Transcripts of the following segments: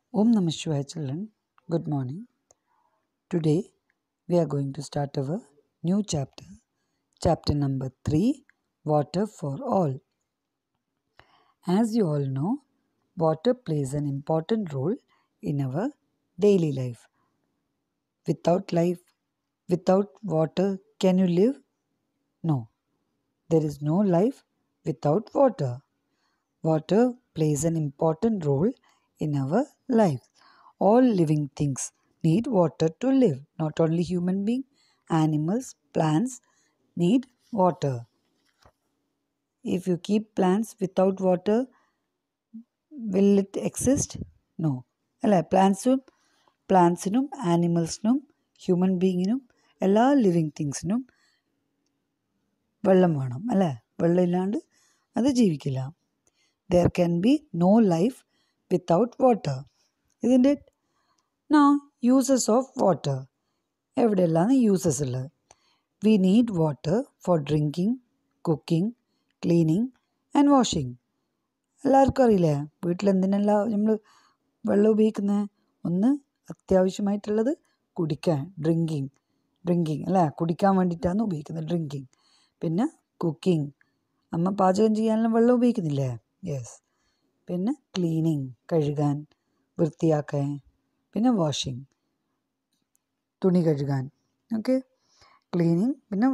Om Namah Shivaya children, good morning. Today we are going to start our new chapter, chapter number 3 Water for All. As you all know, water plays an important role in our daily life. Without life, without water, can you live? No. There is no life without water. Water plays an important role in our life. All living things need water to live. Not only human being, animals, plants need water. If you keep plants without water, will it exist? No. അല്ലേ പ്ലാന്റ്സും പ്ലാന്റ്സിനും ആനിമൽസിനും human ബീങ്ങിനും എല്ലാ living തിങ്സിനും വെള്ളം വേണം അല്ലേ വെള്ളം ഇല്ലാണ്ട് അത് ജീവിക്കില്ല there can be no life without water ഇതിൻ്റെ നാ യൂസസ് ഓഫ് വാട്ടർ എവിടെയെല്ലാം യൂസസ് ഉള്ളത് we need water for drinking cooking cleaning and washing എല്ലാവർക്കും അറിയില്ലേ വീട്ടിൽ എന്തിനെല്ലാം നമ്മൾ വെള്ളം ഉപയോഗിക്കുന്നത് ഒന്ന് അത്യാവശ്യമായിട്ടുള്ളത് കുടിക്കാൻ ഡ്രിങ്കിങ് ഡ്രിങ്കിങ് അല്ലേ കുടിക്കാൻ വേണ്ടിയിട്ടാണ് ഉപയോഗിക്കുന്നത് ഡ്രിങ്കിങ് പിന്നെ കുക്കിംഗ് അമ്മ പാചകം ചെയ്യാനെല്ലാം വെള്ളം ഉപയോഗിക്കുന്നില്ലേ യെസ് പിന്നെ ക്ലീനിങ് കഴുകാൻ വൃത്തിയാക്കാൻ പിന്നെ വാഷിംഗ് തുണി കഴുകാൻ ഓക്കെ ക്ലീനിങ് പിന്നെ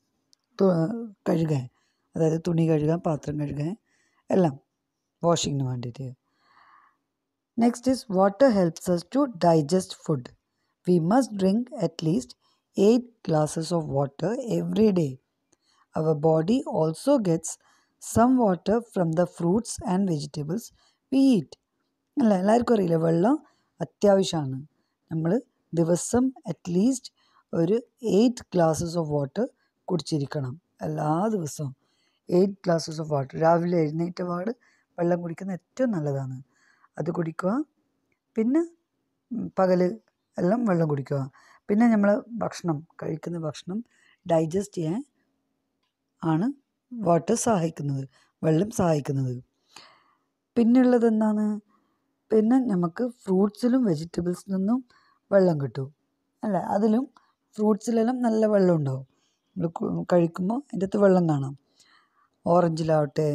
കഴുകാൻ അതായത് തുണി കഴുകാൻ പാത്രം കഴുകാൻ എല്ലാം വാഷിങ്ങിന് വേണ്ടിയിട്ട് next is water helps us to digest food we must drink at least eight glasses of water every day our body also gets some water from the fruits and vegetables we eat അല്ല എല്ലാവർക്കും അറിയില്ല വെള്ളം അത്യാവശ്യമാണ് നമ്മൾ ദിവസം at least ഒരു eight glasses of water കുടിച്ചിരിക്കണം എല്ലാ ദിവസവും എയ്റ്റ് ഗ്ലാസസ് ഓഫ് വാട്ടർ രാവിലെ എഴുന്നേറ്റ പാട് വെള്ളം കുടിക്കുന്നത് ഏറ്റവും നല്ലതാണ് അത് കുടിക്കുക പിന്നെ പകൽ എല്ലാം വെള്ളം കുടിക്കുക പിന്നെ നമ്മൾ ഭക്ഷണം കഴിക്കുന്ന ഭക്ഷണം ഡൈജസ്റ്റ് ചെയ്യാൻ ആണ് വാട്ടർ സഹായിക്കുന്നത് വെള്ളം സഹായിക്കുന്നത് പിന്നുള്ളത് എന്താണ് പിന്നെ നമുക്ക് ഫ്രൂട്ട്സിലും വെജിറ്റബിൾസിൽ നിന്നും വെള്ളം കിട്ടും അല്ല അതിലും ഫ്രൂട്ട്സിലെല്ലാം നല്ല വെള്ളം ഉണ്ടാവും നമ്മൾ കഴിക്കുമ്പോൾ അതിൻ്റെ അകത്ത് വെള്ളം കാണാം ഓറഞ്ചിലാവട്ടെ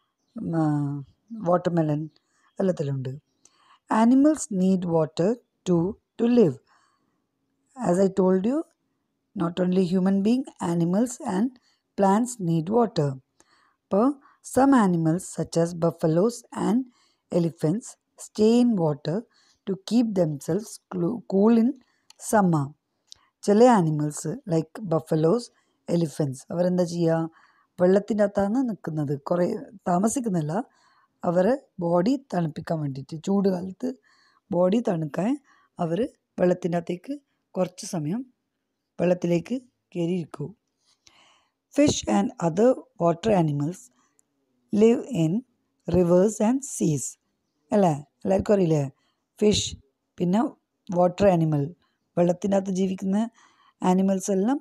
വാട്ടർമെലൺ എല്ലാത്തിലുണ്ട് animals need water to to live as I told you not only human being animals and plants need water അപ്പോൾ some animals such as buffaloes and elephants stay in water to keep themselves cool in summer ചില animals like buffaloes elephants അവരെന്താ ചെയ്യുക വെള്ളത്തിൻ്റെ അകത്താണ് നിൽക്കുന്നത് കുറേ താമസിക്കുന്നില്ല അവരെ body തണുപ്പിക്കാൻ വേണ്ടിയിട്ട് ചൂട് കാലത്ത് ബോഡി തണുക്കാൻ അവർ വെള്ളത്തിൻ്റെ അകത്തേക്ക് കുറച്ച് സമയം വെള്ളത്തിലേക്ക് കയറിയിരിക്കൂ fish and other water animals live in rivers and seas അല്ലേ എല്ലാവർക്കും അറിയില്ലേ ഫിഷ് പിന്നെ വാട്ടർ ആനിമൽ വെള്ളത്തിൻ്റെ അകത്ത് ജീവിക്കുന്ന ആനിമൽസ് എല്ലാം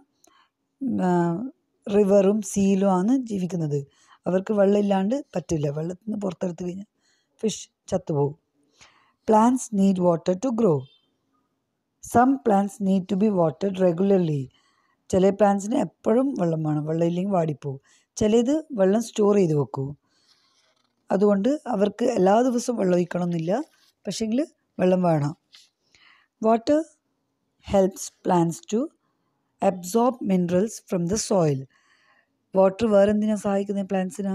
റിവറും സീലും ആണ് ജീവിക്കുന്നത് അവർക്ക് വെള്ളമില്ലാണ്ട് പറ്റില്ല വെള്ളത്തിൽ നിന്ന് പുറത്തെടുത്ത് കഴിഞ്ഞാൽ ഫിഷ് ചത്തുപോകും plants need water to grow some plants need to be watered regularly ചില പ്ലാന്റ്സിന് എപ്പോഴും വെള്ളം വേണം വെള്ളം ഇല്ലെങ്കിൽ വാടിപ്പോവും ചിലത് വെള്ളം സ്റ്റോർ ചെയ്ത് വെക്കൂ അതുകൊണ്ട് അവർക്ക് എല്ലാ ദിവസവും വെള്ളം ഒഴിക്കണമെന്നില്ല പക്ഷേങ്കിൽ വെള്ളം വേണം water helps plants to absorb minerals from the soil water വേറെ എന്തിനാണ് സഹായിക്കുന്നത് പ്ലാന്റ്സിനാ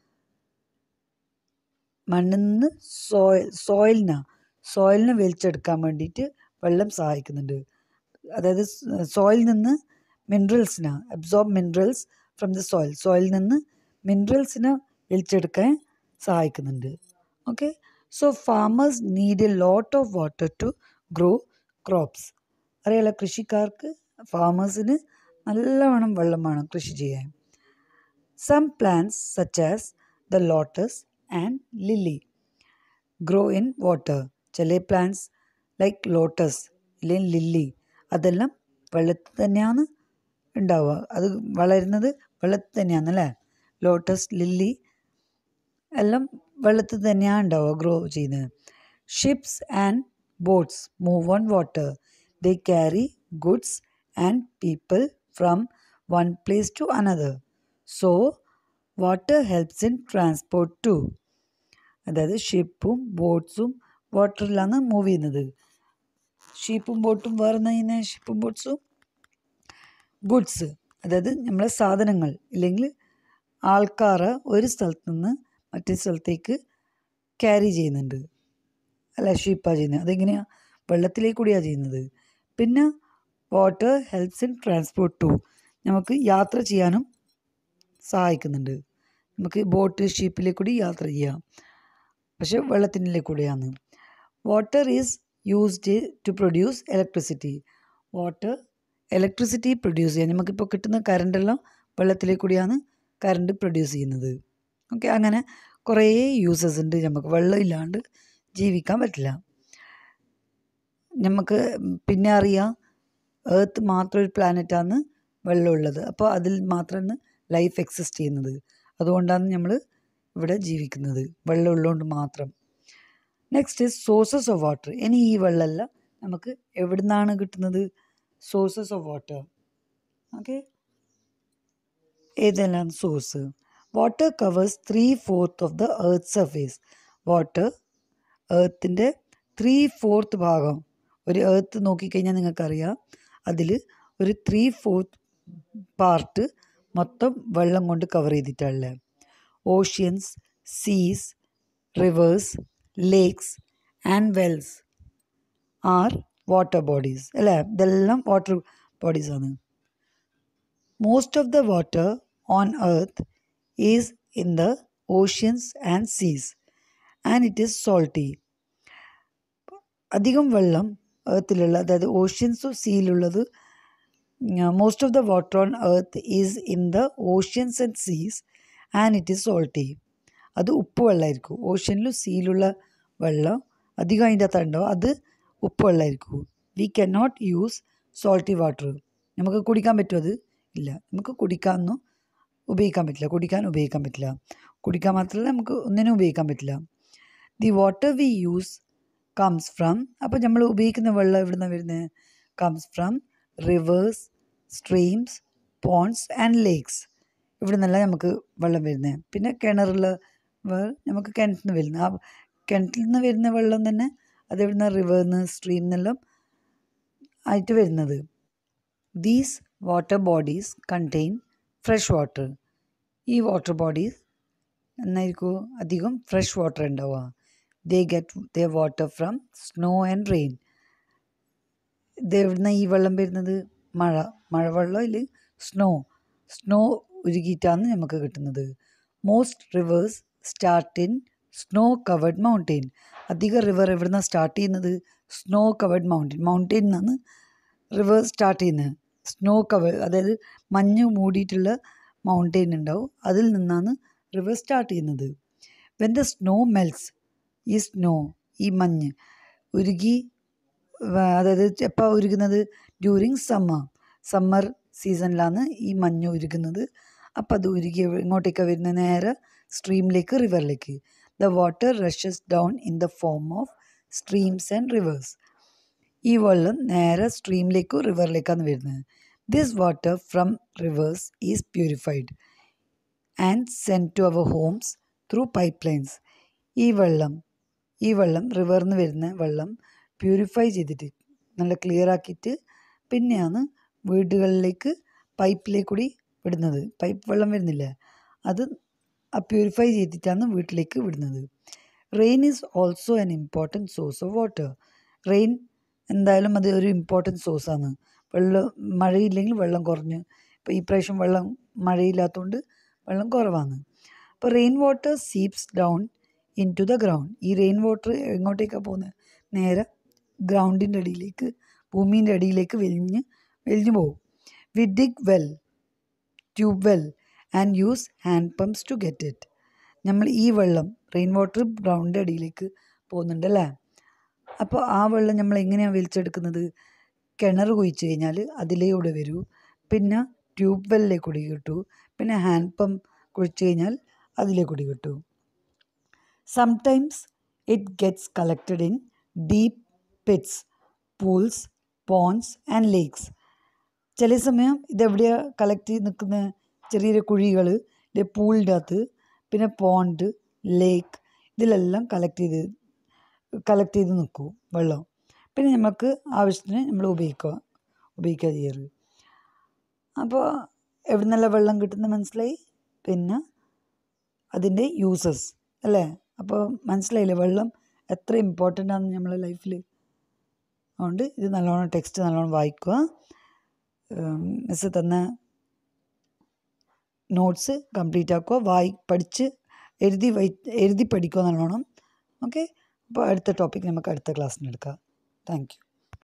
മണ്ണിൽ നിന്ന് സോയിൽ സോയിലിനാ സോയിലിനെ വലിച്ചെടുക്കാൻ വേണ്ടിയിട്ട് വെള്ളം സഹായിക്കുന്നുണ്ട് അതായത് സോയിൽ നിന്ന് മിനറൽസിനാ absorb minerals from the soil soil നിന്ന് മിനറൽസിനെ വലിച്ചെടുക്കാൻ സഹായിക്കുന്നുണ്ട് okay so farmers need a lot of water to grow crops അറിയാലോ കൃഷിക്കാർക്ക് ഫാമേഴ്സിന് നല്ലവണ്ണം വെള്ളം വേണം കൃഷി ചെയ്യാൻ some plants such as the lotus and lily grow in water ചില പ്ലാന്റ്സ് ലൈക്ക് ലോട്ടസ് ഇല്ലെങ്കിൽ ലില്ലി അതെല്ലാം വെള്ളത്തിൽ തന്നെയാണ് ഉണ്ടാവുക അത് വളരുന്നത് വെള്ളത്തിൽ തന്നെയാണ് അല്ലേ ലോട്ടസ് ലില്ലി എല്ലാം വെള്ളത്തിൽ തന്നെയാണ് ഉണ്ടാവുക ഗ്രോ ചെയ്യുന്നത് Ships and boats move on water. They carry goods and people from one place to another. So, water helps in transport too. അതായത് ഷിപ്പും ബോട്ട്സും വാട്ടറിലാണ് മൂവ് ചെയ്യുന്നത് ഷിപ്പും ബോട്ടും വേറെ ചെയ്യുന്ന ഷിപ്പും ബോട്ട്സും ഗുഡ്സ് അതായത് നമ്മളെ സാധനങ്ങൾ ഇല്ലെങ്കിൽ ആൾക്കാർ ഒരു സ്ഥലത്ത് നിന്ന് മറ്റേ സ്ഥലത്തേക്ക് ക്യാരി ചെയ്യുന്നുണ്ട് അല്ല ഷിപ്പാണ് ചെയ്യുന്നത് അതെങ്ങനെയാണ് വെള്ളത്തിലേക്ക് കൂടിയാണ് ചെയ്യുന്നത് പിന്നെ water helps in transport to നമുക്ക് യാത്ര ചെയ്യാനും സഹായിക്കുന്നുണ്ട് നമുക്ക് ബോട്ട് ഷിപ്പിലേക്ക് കൂടി യാത്ര ചെയ്യാം പക്ഷെ വെള്ളത്തിൻ്റെ കൂടെയാണ് water is used to produce electricity water electricity produce ചെയ്യാൻ നമുക്കിപ്പോൾ കിട്ടുന്ന കറണ്ടെല്ലാം വെള്ളത്തിലേക്ക് കൂടിയാണ് കറണ്ട് പ്രൊഡ്യൂസ് ചെയ്യുന്നത് ഓക്കെ അങ്ങനെ കുറേ യൂസസ് ഉണ്ട് നമുക്ക് വെള്ളം ഇല്ലാണ്ട് ജീവിക്കാൻ പറ്റില്ല നമുക്ക് പിന്നെ അറിയാം ഏർത്ത് മാത്രം ഒരു പ്ലാനറ്റാണ് വെള്ളമുള്ളത് അപ്പോൾ അതിൽ മാത്രമാണ് ലൈഫ് എക്സിസ്റ്റ് ചെയ്യുന്നത് അതുകൊണ്ടാണ് നമ്മൾ ഇവിടെ ജീവിക്കുന്നത് വെള്ളം ഉള്ളതുകൊണ്ട് മാത്രം നെക്സ്റ്റ് സോഴ്സസ് ഓഫ് വാട്ടർ ഇനി ഈ വെള്ളമെല്ലാം നമുക്ക് എവിടെ നിന്നാണ് കിട്ടുന്നത് സോഴ്സസ് ഓഫ് വാട്ടർ ഓക്കെ ഏതെല്ലാം source water covers three fourth of the earth surface water എർത്തിൻ്റെ ത്രീ ഫോർത്ത് ഭാഗം ഒരു എർത്ത് നോക്കിക്കഴിഞ്ഞാൽ നിങ്ങൾക്കറിയാം അതിൽ ഒരു ത്രീ ഫോർത്ത് പാർട്ട് മൊത്തം വെള്ളം കൊണ്ട് കവർ ചെയ്തിട്ടുള്ളത് oceans seas rivers lakes and wells are water bodies അല്ലേ ഇതെല്ലാം വാട്ടർ ബോഡീസാണ് most of the water on earth is in the oceans and seas and it is salty അധികം വെള്ളം എർത്തിലുള്ള അതായത് ഓഷ്യൻസും സീയിലുള്ളത് most of the water on earth is in the oceans and seas and it is salty അത് ഉപ്പ് വെള്ളമായിരിക്കും ഓഷ്യനിലും സീയിലുള്ള വെള്ളം അധികം അതിൻ്റെ അകത്ത് ഉണ്ടാവും അത് ഉപ്പ് വെള്ളമായിരിക്കും we can not use salty water നമുക്ക് കുടിക്കാൻ പറ്റുമോ അത് ഇല്ല നമുക്ക് കുടിക്കാനൊന്നും ഉപയോഗിക്കാൻ പറ്റില്ല കുടിക്കാൻ ഉപയോഗിക്കാൻ പറ്റില്ല കുടിക്കാൻ മാത്രമല്ല നമുക്ക് ഒന്നിനും ഉപയോഗിക്കാൻ പറ്റില്ല the water we use comes from അപ്പോൾ നമ്മൾ ഉപയോഗിക്കുന്ന വെള്ളം എവിടെ നിന്നാണ് വരുന്നത് comes from rivers streams ponds and lakes ഇവിടെ നിന്നല്ല നമുക്ക് വെള്ളം വരുന്നത് പിന്നെ കിണറിൽ നമുക്ക് കിണറ്റിൽ നിന്ന് വരുന്നത് ആ കിണറ്റിൽ നിന്ന് വരുന്ന വെള്ളം തന്നെ അത് എവിടുന്ന റിവറിൽ നിന്ന് സ്ട്രീം നിന്നെല്ലാം ആയിട്ട് വരുന്നത് these water bodies contain fresh water ഈ വാട്ടർ ബോഡീസ് എന്നായിരിക്കും അധികം ഫ്രഷ് വാട്ടർ ഉണ്ടാവുക they get the water from snow and rain ഇത് എവിടുന്ന ഈ വെള്ളം വരുന്നത് മഴ മഴവെള്ളം ഇല്ല സ്നോ സ്നോ ഉരുകിയിട്ടാണ് നമുക്ക് കിട്ടുന്നത് most rivers start in snow covered mountain അധിക റിവർ എവിടുന്ന സ്റ്റാർട്ട് ചെയ്യുന്നത് സ്നോ കവേർഡ് മൗണ്ടെയിൻ മൗണ്ടെയിൻ നിന്നാണ് റിവർ സ്റ്റാർട്ട് ചെയ്യുന്നത് സ്നോ കവർ അതായത് മഞ്ഞ് മൂടിയിട്ടുള്ള മൗണ്ടെയിൻ ഉണ്ടാവും അതിൽ നിന്നാണ് റിവർ സ്റ്റാർട്ട് ചെയ്യുന്നത് വെൻ ദ സ്നോ മെൽസ് ഈ സ്നോ ഈ മഞ്ഞ് ഉരുകി അതായത് എപ്പോൾ ഉരുകുന്നത് ഡ്യൂറിങ് സമ്മർ സമ്മർ സീസണിലാണ് ഈ മഞ്ഞ് ഉരുകുന്നത് അപ്പം അത് ഉരുകി ഇങ്ങോട്ടേക്ക് വരുന്ന നേരെ സ്ട്രീമിലേക്ക് റിവറിലേക്ക് the water rushes down in the form of streams and rivers ഈ വെള്ളം നേരെ സ്ട്രീമിലേക്കും റിവറിലേക്കാണ് വരുന്നത് this water from rivers is purified and send to our homes through pipe lines ഈ വെള്ളം ഈ വെള്ളം റിവറിൽ നിന്ന് വരുന്ന വെള്ളം പ്യൂരിഫൈ ചെയ്തിട്ട് നല്ല ക്ലിയർ ആക്കിയിട്ട് പിന്നെയാണ് വീടുകളിലേക്ക് പൈപ്പിലേക്ക് കൂടി വിടുന്നത് പൈപ്പ് വെള്ളം വരുന്നില്ല അത് പ്യൂരിഫൈ ചെയ്തിട്ടാണ് വീട്ടിലേക്ക് വിടുന്നത് rain is also an important source of water rain എന്തായാലും അത് ഒരു ഇമ്പോർട്ടൻറ്റ് സോഴ്സാണ് വെള്ളം മഴയില്ലെങ്കിൽ വെള്ളം കുറഞ്ഞ് ഇപ്പോൾ ഈ പ്രാവശ്യം വെള്ളം മഴയില്ലാത്തതുകൊണ്ട് വെള്ളം കുറവാണ് അപ്പോൾ rain water seeps down in to the ground ഈ റെയിൻ വാട്ടർ എങ്ങോട്ടേക്കാണ് പോകുന്നത് നേരെ ഗ്രൗണ്ടിൻ്റെ അടിയിലേക്ക് ഭൂമീൻ്റെ അടിയിലേക്ക് വലിഞ്ഞ് വലിഞ്ഞു പോകും we dig well tube well and use hand pumps to get it നമ്മൾ ഈ വെള്ളം റെയിൻ വാട്ടർ ഗ്രൗണ്ടിൻ്റെ അടിയിലേക്ക് പോകുന്നുണ്ട് അല്ലേ അപ്പോൾ ആ വെള്ളം നമ്മൾ എങ്ങനെയാണ് വലിച്ചെടുക്കുന്നത് കിണർ കുഴിച്ച് കഴിഞ്ഞാൽ അതിലൂടെ വരൂ പിന്നെ ട്യൂബ് വെല്ലിലേക്ക് കൂടി കിട്ടൂ പിന്നെ ഹാൻഡ് പമ്പ് കുഴിച്ച് കഴിഞ്ഞാൽ അതിലേ കൂടി കിട്ടൂ sometimes it gets collected in deep pits pools ponds and lakes ചില സമയം ഇതെവിടെയാണ് കളക്ട് ചെയ്ത് നിൽക്കുന്ന ചെറിയ ചെറിയ കുഴികൾ പൂളിൻ്റെ അകത്ത് പിന്നെ പോണ്ട് ലേക്ക് ഇതിലെല്ലാം കളക്ട് ചെയ്ത് കളക്ട് ചെയ്ത് നിൽക്കും വെള്ളം പിന്നെ നമുക്ക് ആവശ്യത്തിന് നമ്മൾ ഉപയോഗിക്കുക ഉപയോഗിക്കുക ചെയ്യാറ് അപ്പോൾ എവിടെ നിന്നല്ല വെള്ളം കിട്ടുന്നത് മനസ്സിലായി പിന്നെ അതിൻ്റെ യൂസസ് അല്ലേ അപ്പോൾ മനസ്സിലായില്ലേ വെള്ളം എത്ര ഇമ്പോർട്ടൻ്റ് ആണ് നമ്മളെ ലൈഫിൽ അതുകൊണ്ട് ഇത് നല്ലോണം ടെക്സ്റ്റ് നല്ലോണം വായിക്കുക മിസ് തന്ന നോട്ട്സ് കംപ്ലീറ്റ് ആക്കുക വായി പഠിച്ച് എഴുതി വൈ എഴുതി പഠിക്കുക നല്ലോണം ഓക്കെ അപ്പോൾ അടുത്ത ടോപ്പിക് നമുക്ക് അടുത്ത ക്ലാസ്സിന് എടുക്കാം താങ്ക് യു